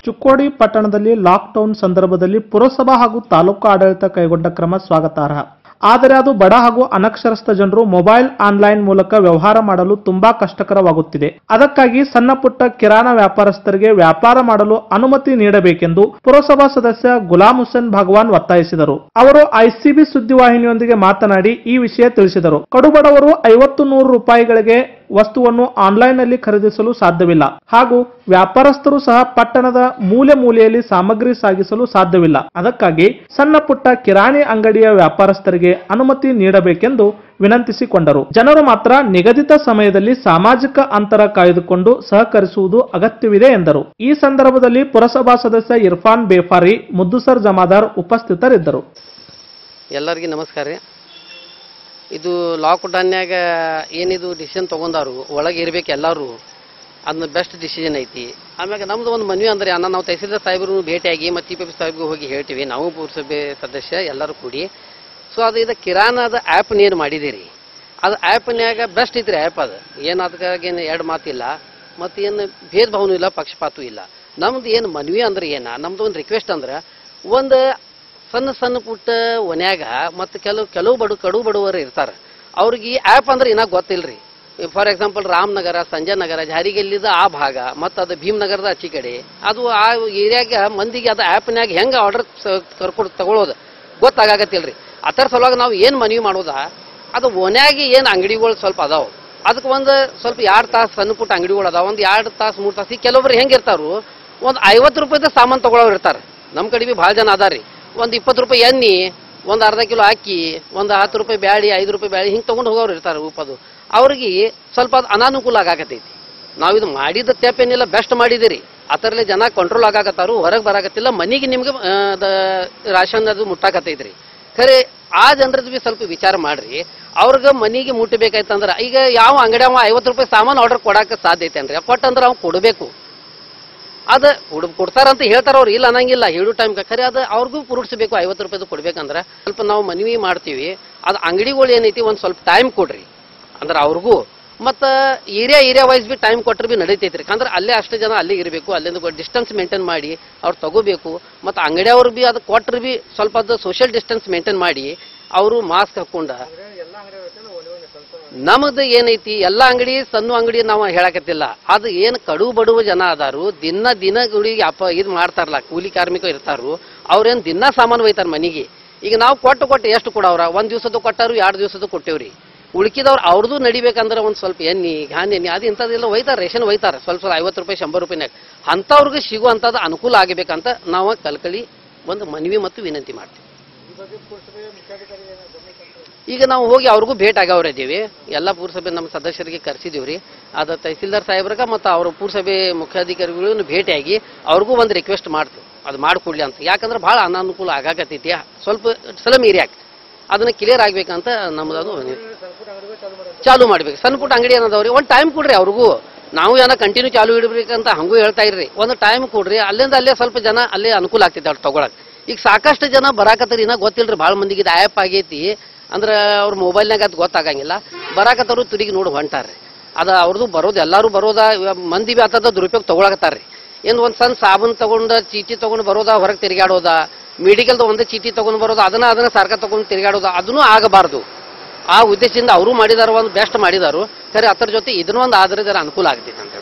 ಚಿಕ್ಕೋಡಿ ಪಟ್ಟಣದಲ್ಲಿ ಲಾಕ್ಡೌನ್ ಸಂದರ್ಭದಲ್ಲಿ ಪುರಸಭಾ ಹಾಗೂ ತಾಲೂಕು ಆಡಳಿತ ಕೈಗೊಂಡ ಕ್ರಮ ಸ್ವಾಗತಾರ್ಹ ಆದರೆ ಅದು ಬಡ ಹಾಗೂ ಅನಕ್ಷರಸ್ಥ ಜನರು ಮೊಬೈಲ್ ಆನ್ಲೈನ್ ಮೂಲಕ ವ್ಯವಹಾರ ಮಾಡಲು ತುಂಬಾ ಕಷ್ಟಕರವಾಗುತ್ತಿದೆ ಅದಕ್ಕಾಗಿ ಸಣ್ಣ ಪುಟ್ಟ ಕಿರಾಣ ವ್ಯಾಪಾರಸ್ಥರಿಗೆ ವ್ಯಾಪಾರ ಮಾಡಲು ಅನುಮತಿ ನೀಡಬೇಕೆಂದು ಪುರಸಭಾ ಸದಸ್ಯ ಗುಲಾಂ ಹುಸೇನ್ ಭಗವಾನ್ ಒತ್ತಾಯಿಸಿದರು ಅವರು ಐಸಿಬಿ ಸುದ್ದಿವಾಹಿನಿಯೊಂದಿಗೆ ಮಾತನಾಡಿ ಈ ವಿಷಯ ತಿಳಿಸಿದರು ಕಡುಬಡವರು ಐವತ್ತು ನೂರು ರೂಪಾಯಿಗಳಿಗೆ ವಸ್ತುವನ್ನು ಆನ್ಲೈನ್ನಲ್ಲಿ ಖರೀದಿಸಲು ಸಾಧ್ಯವಿಲ್ಲ ಹಾಗೂ ವ್ಯಾಪಾರಸ್ಥರು ಸಹ ಪಟ್ಟಣದ ಮೂಲೆ ಮೂಲೆಯಲ್ಲಿ ಸಾಮಗ್ರಿ ಸಾಗಿಸಲು ಸಾಧ್ಯವಿಲ್ಲ ಅದಕ್ಕಾಗಿ ಸಣ್ಣ ಪುಟ್ಟ ಕಿರಾಣಿ ಅಂಗಡಿಯ ವ್ಯಾಪಾರಸ್ಥರಿಗೆ ಅನುಮತಿ ನೀಡಬೇಕೆಂದು ವಿನಂತಿಸಿಕೊಂಡರು ಜನರು ಮಾತ್ರ ನಿಗದಿತ ಸಮಯದಲ್ಲಿ ಸಾಮಾಜಿಕ ಅಂತರ ಕಾಯ್ದುಕೊಂಡು ಸಹಕರಿಸುವುದು ಅಗತ್ಯವಿದೆ ಎಂದರು ಈ ಸಂದರ್ಭದಲ್ಲಿ ಪುರಸಭಾ ಸದಸ್ಯ ಇರ್ಫಾನ್ ಬೇಫಾರಿ ಮುದ್ದುಸರ್ ಜಮಾದಾರ್ ಉಪಸ್ಥಿತರಿದ್ದರು ಎಲ್ಲರಿಗೂ ನಮಸ್ಕಾರ ರೀ ಇದು ಲಾಕ್ಡೌನ್ಯಾಗ ಏನಿದು ಡಿಸಿಷನ್ ತೊಗೊಂಡಾರು ಒಳಗೆ ಇರ್ಬೇಕು ಎಲ್ಲರೂ ಅದನ್ನ ಬೆಸ್ಟ್ ಡಿಸಿಷನ್ ಐತಿ ಆಮ್ಯಾಗ ನಮ್ದು ಒಂದು ಮನವಿ ಅಂದ್ರೆ ಅನ್ನ ನಾವು ತಹಸೀಲ್ದಾರ್ ಸಾಹೇಬರು ಭೇಟಿಯಾಗಿ ಮತ್ತು ಚೀಫ್ ಆಫೀಸ್ ಸಾಹೇಬ್ಗೆ ಹೋಗಿ ಹೇಳ್ತೀವಿ ನಾವು ಪುರಸಭೆ ಸದಸ್ಯ ಎಲ್ಲರೂ ಕೂಡಿ ಸೊ ಅದು ಇದು ಕಿರಾಣದ ಆ್ಯಪ್ ನೀರು ಮಾಡಿದಿರಿ ಅದು ಆ್ಯಪ್ನ್ಯಾಗ ಬೆಸ್ಟ್ ಐತ್ರಿ ಆ್ಯಪ್ ಅದು ಏನು ಅದಕ್ಕಾಗಿ ಏನು ಎರಡು ಮಾತಿಲ್ಲ ಮತ್ತು ಏನು ಭೇದ ಭಾವನೂ ಇಲ್ಲ ಪಕ್ಷಪಾತೂ ಇಲ್ಲ ನಮ್ದು ಏನು ಮನವಿ ಅಂದ್ರೆ ಏನ ನಮ್ದು ಒಂದು ರಿಕ್ವೆಸ್ಟ್ ಅಂದ್ರೆ ಒಂದು ಸಣ್ಣ ಸಣ್ಣ ಪುಟ್ಟ ಒನ್ಯಾಗ ಮತ್ತು ಕೆಲವು ಕೆಲವು ಬಡು ಕಡು ಬಡವರು ಇರ್ತಾರೆ ಅವ್ರಿಗೆ ಈ ಆ್ಯಪ್ ಅಂದ್ರೆ ಇನ್ನಾಗ ಗೊತ್ತಿಲ್ರಿ ಫಾರ್ ಎಕ್ಸಾಂಪಲ್ ರಾಮನಗರ ಸಂಜಯ್ ನಗರ ಜಾರಿಗೆಲ್ಲಿದ ಆ ಭಾಗ ಮತ್ತು ಅದು ಭೀಮನಗರದ ಆಚಿ ಕಡೆ ಅದು ಆ ಏರಿಯಾಗ ಮಂದಿಗೆ ಅದು ಆ್ಯಪ್ನ್ಯಾಗ ಹೆಂಗೆ ಆರ್ಡರ್ ಕರ್ಕೊಂಡು ತಗೊಳ್ಳೋದು ಗೊತ್ತಾಗತ್ತಿಲ್ರಿ ಅದರ ಸಲುವಾಗಿ ನಾವು ಏನು ಮನವಿ ಮಾಡೋದ ಅದು ಒನ್ಯಾಗಿ ಏನು ಅಂಗಡಿಗಳು ಸ್ವಲ್ಪ ಅದಾವ ಅದಕ್ಕೆ ಒಂದು ಸ್ವಲ್ಪ ಎರಡು ತಾಸು ಸಣ್ಣ ಪುಟ್ಟ ಅಂಗಡಿಗಳು ಅದಾವ ಒಂದು ಎರಡು ತಾಸು ಮೂರು ತಾಸು ಈ ಕೆಲವೊಬ್ರು ಹೆಂಗೆ ಇರ್ತಾರು ಒಂದು ಐವತ್ತು ರೂಪಾಯಿದ ಸಾಮಾನು ತಗೊಳ್ಳೋರು ಇರ್ತಾರೆ ನಮ್ಮ ಕಡೆ ಭೀ ಭಾಳ ಜನ ಅದಾರಿ ಒಂದು ಇಪ್ಪತ್ತು ರೂಪಾಯಿ ಎಣ್ಣೆ ಒಂದು ಅರ್ಧ ಕಿಲೋ ಅಕ್ಕಿ ಒಂದು ಹತ್ತು ರೂಪಾಯಿ ಬ್ಯಾಳಿ ಐದು ರೂಪಾಯಿ ಬ್ಯಾಳಿ ಹಿಂಗೆ ತೊಗೊಂಡು ಹೋಗೋರು ಇರ್ತಾರೆ ಉಪ್ಪದು ಅವ್ರಿಗೆ ಸ್ವಲ್ಪ ಅದು ಅನಾನುಕೂಲ ಆಗಾಕತ್ತೈತಿ ನಾವು ಇದು ಮಾಡಿದ ತಪ್ಪೇನಿಲ್ಲ ಬೆಸ್ಟ್ ಮಾಡಿದಿರಿ ಅದರಲ್ಲೇ ಜನ ಕಂಟ್ರೋಲ್ ಆಗಾಕತ್ತಾರು ಹೊರಗೆ ಬರಾಕತ್ತಿಲ್ಲ ಮನೆಗೆ ನಿಮ್ಗೆ ಆ, ದ- ರಾಷನ್ ಅದು ಮುಟ್ಟಾಕತ್ತೈತ್ರಿ ಖರೆ ಆ ಜನರದ್ದು ಬಿ ಸ್ವಲ್ಪ ವಿಚಾರ ಮಾಡ್ರಿ ಅವ್ರಿಗೆ ಮನೆಗೆ ಮುಟ್ಟಬೇಕಾಯ್ತಂದ್ರೆ ಈಗ ಯಾವ ಅಂಗಡಿ ಅವ ಐವತ್ತು ರೂಪಾಯಿ ಸಾಮಾನು ಆರ್ಡರ್ ಕೊಡಕ್ಕೆ ಸಾಧ್ಯ ಐತೇನ್ರಿ ಕೊಟ್ಟಂದ್ರೆ ಅವ್ನು ಕೊಡಬೇಕು ಅದ ಕೊಡ್ ಕೊಡ್ತಾರಂತ ಹೇಳ್ತಾರ ಅವ್ರು ಇಲ್ಲ ಅನ್ನಂಗಿಲ್ಲ ಹೇಳು ಟೈಮ್ ಖರೆ ಅದು ಅವ್ರಿಗೂ ಪುರುಡ್ಸ್ಬೇಕು ಐವತ್ತು ರೂಪಾಯಿದು ಕೊಡ್ಬೇಕಂದ್ರೆ ಸ್ವಲ್ಪ ನಾವು ಮನವಿ ಮಾಡ್ತೀವಿ ಅದು ಅಂಗಡಿಗಳು ಏನೈತಿ ಒಂದು ಸ್ವಲ್ಪ ಟೈಮ್ ಕೊಡ್ರಿ ಅಂದ್ರೆ ಅವ್ರಿಗೂ ಮತ್ತು ಏರಿಯಾ ಏರಿಯಾ ವೈಸ್ ಬಿ ಟೈಮ್ ಕೊಟ್ಟರೆ ಬಿ ನಡೀತೈತ್ರಿ ಅಂದ್ರೆ ಅಲ್ಲೇ ಅಷ್ಟು ಜನ ಅಲ್ಲೇ ಇರಬೇಕು ಅಲ್ಲಿಂದ ಡಿಸ್ಟೆನ್ಸ್ ಮೇಂಟೈನ್ ಮಾಡಿ ಅವ್ರು ತಗೋಬೇಕು ಮತ್ತು ಅಂಗಡಿಯವ್ರು ಬಿ ಅದು ಕೊಟ್ಟರೆ ಬಿ ಸ್ವಲ್ಪ ಅದು ಸೋಷಿಯಲ್ ಡಿಸ್ಟೆನ್ಸ್ ಮೇಂಟೈನ್ ಮಾಡಿ ಅವರು ಮಾಸ್ಕ್ ಹಾಕೊಂಡ ನಮ್ದು ಏನೈತಿ ಎಲ್ಲ ಅಂಗಡಿ ಸಣ್ಣ ಅಂಗಡಿ ನಾವು ಹೇಳಕತ್ತಿಲ್ಲ ಅದು ಏನು ಕಡು ಬಡುವ ಜನ ಅದಾರು ದಿನ ದಿನ ಗುಡಿಗೆ ಅಪ್ಪ ಇದು ಮಾಡ್ತಾರಲ್ಲ ಕೂಲಿ ಕಾರ್ಮಿಕರು ಇರ್ತಾರು ಅವ್ರೇನು ದಿನ ಸಾಮಾನು ಒಯ್ತಾರ ಮನೆಗೆ ಈಗ ನಾವು ಕೊಟ್ಟು ಕೊಟ್ಟು ಎಷ್ಟು ಕೊಡವ್ರ ಒಂದ್ ದಿವಸದ್ದು ಕೊಟ್ಟಾರು ಎರಡು ದಿವಸದ್ದು ಕೊಟ್ಟೇವ್ರಿ ಉಳ್ಕಿದವ್ರು ಅವ್ರದ್ದು ನಡಿಬೇಕಂದ್ರೆ ಒಂದು ಸ್ವಲ್ಪ ಎಣ್ಣೆ ಘಾನ್ ಎಣ್ಣೆ ಅದು ಇಂಥದ್ದೆಲ್ಲ ಒಯ್ತಾರೆ ರೇಷನ್ ಒಯ್ತಾರೆ ಸ್ವಲ್ಪ ಸ್ವಲ್ಪ ಐವತ್ತು ರೂಪಾಯಿ ಶಂಬರ್ ರೂಪಾಯಿನಾಗ ಅಂಥವ್ರಿಗೆ ಸಿಗುವಂಥದ್ದು ಅನುಕೂಲ ಆಗಬೇಕಂತ ನಾವು ಕಲ್ಕಳಿ ಒಂದು ಮನವಿ ಮತ್ತು ವಿನಂತಿ ಮಾಡ್ತೀವಿ ಈಗ ನಾವು ಹೋಗಿ ಅವ್ರಿಗೂ ಭೇಟಿ ಆಗವ್ರ ಇದ್ದೀವಿ ಎಲ್ಲ ಪುರಸಭೆ ನಮ್ಮ ಸದಸ್ಯರಿಗೆ ಕರೆಸಿದೀವಿ ರೀ ಅದು ತಹಸೀಲ್ದಾರ್ ಸಾಹೇಬ್ರಗ ಮತ್ತು ಅವ್ರ ಪುರಸಭೆ ಮುಖ್ಯಾಧಿಕಾರಿಗಳನ್ನು ಭೇಟಿಯಾಗಿ ಅವ್ರಿಗೂ ಒಂದು ರಿಕ್ವೆಸ್ಟ್ ಮಾಡ್ತೀವಿ ಅದು ಮಾಡಿಕೊಡ್ಲಿ ಅಂತ ಯಾಕಂದ್ರೆ ಭಾಳ ಅನಾನುಕೂಲ ಆಗಾಕತ್ತೈತಿ ಸ್ವಲ್ಪ ಸ್ಲಮ್ ಏರಿಯಾಕ ಅದನ್ನ ಕ್ಲಿಯರ್ ಆಗ್ಬೇಕಂತ ನಮ್ಮದು ಚಾಲು ಮಾಡ್ಬೇಕು ಸಣ್ಣ ಪುಟ್ಟ ಅಂಗಡಿ ಏನದವ್ರಿ ಒಂದು ಟೈಮ್ ಕೊಡ್ರಿ ಅವ್ರಿಗೂ ನಾವು ಏನೋ ಕಂಟಿನ್ಯೂ ಚಾಲು ಇಡಬೇಕಂತ ಹಂಗೂ ಹೇಳ್ತಾ ಇರ್ರಿ ಒಂದು ಟೈಮ್ ಕೊಡ್ರಿ ಅಲ್ಲಿಂದ ಅಲ್ಲೇ ಸ್ವಲ್ಪ ಜನ ಅಲ್ಲೇ ಅನುಕೂಲ ಆಗ್ತೈತೆ ಅವ್ರು ತಗೊಳಕ್ ಈಗ ಸಾಕಷ್ಟು ಜನ ಬರಾಕತ್ತಾರ ಇನ್ನ ಗೊತ್ತಿಲ್ರಿ ಭಾಳ ಮಂದಿಗೆ ಇದು ಆ್ಯಪ್ ಆಗೈತಿ ಅಂದ್ರೆ ಅವ್ರ ಮೊಬೈಲ್ನಾಗ ಅದು ಗೊತ್ತಾಗಂಗಿಲ್ಲ ಬರಾಕತ್ತವ್ರು ತಿರುಗಿ ನೋಡಿ ಹೊಂಟಾರ್ರಿ ಅದು ಅವ್ರದ್ದು ಬರೋದು ಎಲ್ಲರೂ ಬರೋದ ಇವಾಗ ಮಂದಿ ಬಿ ಆತದ ದುರುಪಯೋಗ ತಗೊಳಕತ್ತಾರ್ರಿ ಏನು ಒಂದು ಸಣ್ಣ ಸಾಬೂನ್ ತಗೊಂಡು ಚೀಟಿ ತಗೊಂಡು ಬರೋದ ಹೊರಗೆ ತಿರುಗಾಡೋದ ಮೆಡಿಕಲ್ದ ಒಂದೇ ಚೀಟಿ ತಗೊಂಡು ಬರೋದು ಅದನ್ನ ಅದನ್ನ ಸಾರ್ಕ ತಗೊಂಡು ತಿರುಗಾಡೋದ ಅದನ್ನೂ ಆಗಬಾರ್ದು ಆ ಉದ್ದೇಶದಿಂದ ಅವರು ಮಾಡಿದಾರ ಒಂದು ಬೆಸ್ಟ್ ಮಾಡಿದಾರು ಖರೆ ಅದ್ರ ಜೊತೆ ಇದನ್ನೊಂದು ಆದ್ರೆ ಅನುಕೂಲ ಆಗ್ತೈತೆ ಅಂತ